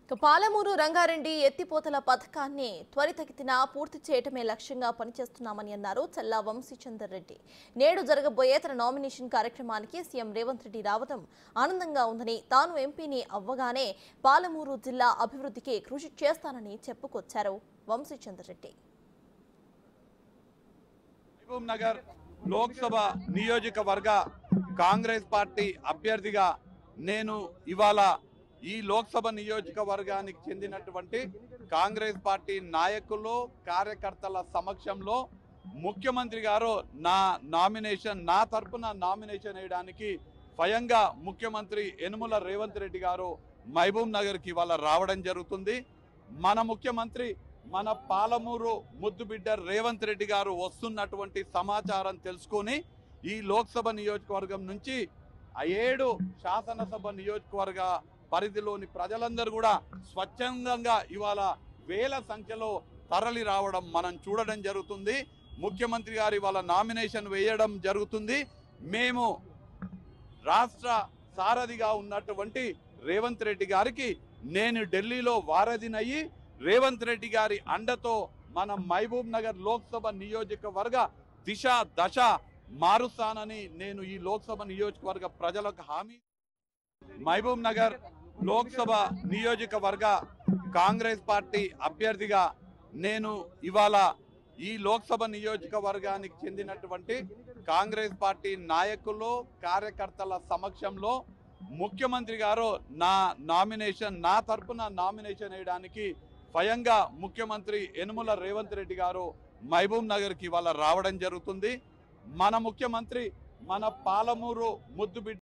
ఇక పాలమూరు రంగారెడ్డి ఎత్తిపోతల పథకాన్ని త్వరితగతిన పూర్తి చేయటమే లక్ష్యంగా పనిచేస్తున్నామని అన్నారు చల్లా వంశీచందర్ రెడ్డి నేడు జరగబోయే తన నామినేషన్ కార్యక్రమానికి సీఎం రేవంత్ రెడ్డి రావడం ఆనందంగా ఉందని తాను ఎంపీని అవ్వగానే పాలమూరు జిల్లా అభివృద్ధికి కృషి చేస్తానని చెప్పుకొచ్చారు వంశీచందర్ రెడ్డి మహబూబ్ నగర్ లోక్సభ నియోజకవర్గ కాంగ్రెస్ పార్టీ అభ్యర్థిగా నేను ఇవాళ ఈ లోక్సభ నియోజకవర్గానికి చెందినటువంటి కాంగ్రెస్ పార్టీ నాయకులు కార్యకర్తల సమక్షంలో ముఖ్యమంత్రి గారు నా నామినేషన్ నా తరపున నామినేషన్ వేయడానికి స్వయంగా ముఖ్యమంత్రి యనుమల రేవంత్ రెడ్డి గారు మహబూబ్ నగర్కి ఇవాళ రావడం జరుగుతుంది మన ముఖ్యమంత్రి మన పాలమూరు ముద్దుబిడ్డ రేవంత్ రెడ్డి గారు వస్తున్నటువంటి సమాచారం తెలుసుకొని ఈ లోక్సభ నియోజకవర్గం నుంచి ఆ ఏడు శాసనసభ నియోజకవర్గ పరిధిలోని ప్రజలందరూ కూడా స్వచ్ఛందంగా ఇవాళ వేల సంఖ్యలో తరలి రావడం మనం చూడడం జరుగుతుంది ముఖ్యమంత్రి గారు ఇవాళ నామినేషన్ వేయడం జరుగుతుంది మేము రాష్ట్ర సారథిగా ఉన్నటువంటి రేవంత్ రెడ్డి గారికి నేను ఢిల్లీలో వారధినయ్యి రేవంత్ రెడ్డి గారి అండతో మన మహబూబ్ నగర్ లోక్సభ నియోజకవర్గ దిశ దశ మారుస్తానని నేను ఈ లోక్సభ నియోజకవర్గ ప్రజలకు హామీ మహబూబ్ నగర్ లోక్సభ నియోజకవర్గ కాంగ్రెస్ పార్టీ అభ్యర్థిగా నేను ఇవాళ ఈ లోక్సభ నియోజకవర్గానికి చెందినటువంటి కాంగ్రెస్ పార్టీ నాయకులు కార్యకర్తల సమక్షంలో ముఖ్యమంత్రి గారు నా నామినేషన్ నా తరపున నామినేషన్ వేయడానికి స్వయంగా ముఖ్యమంత్రి యనుమల రేవంత్ రెడ్డి గారు మహబూబ్ నగర్కి ఇవాళ రావడం జరుగుతుంది మన ముఖ్యమంత్రి మన పాలమూరు ముద్దుబిడ్డ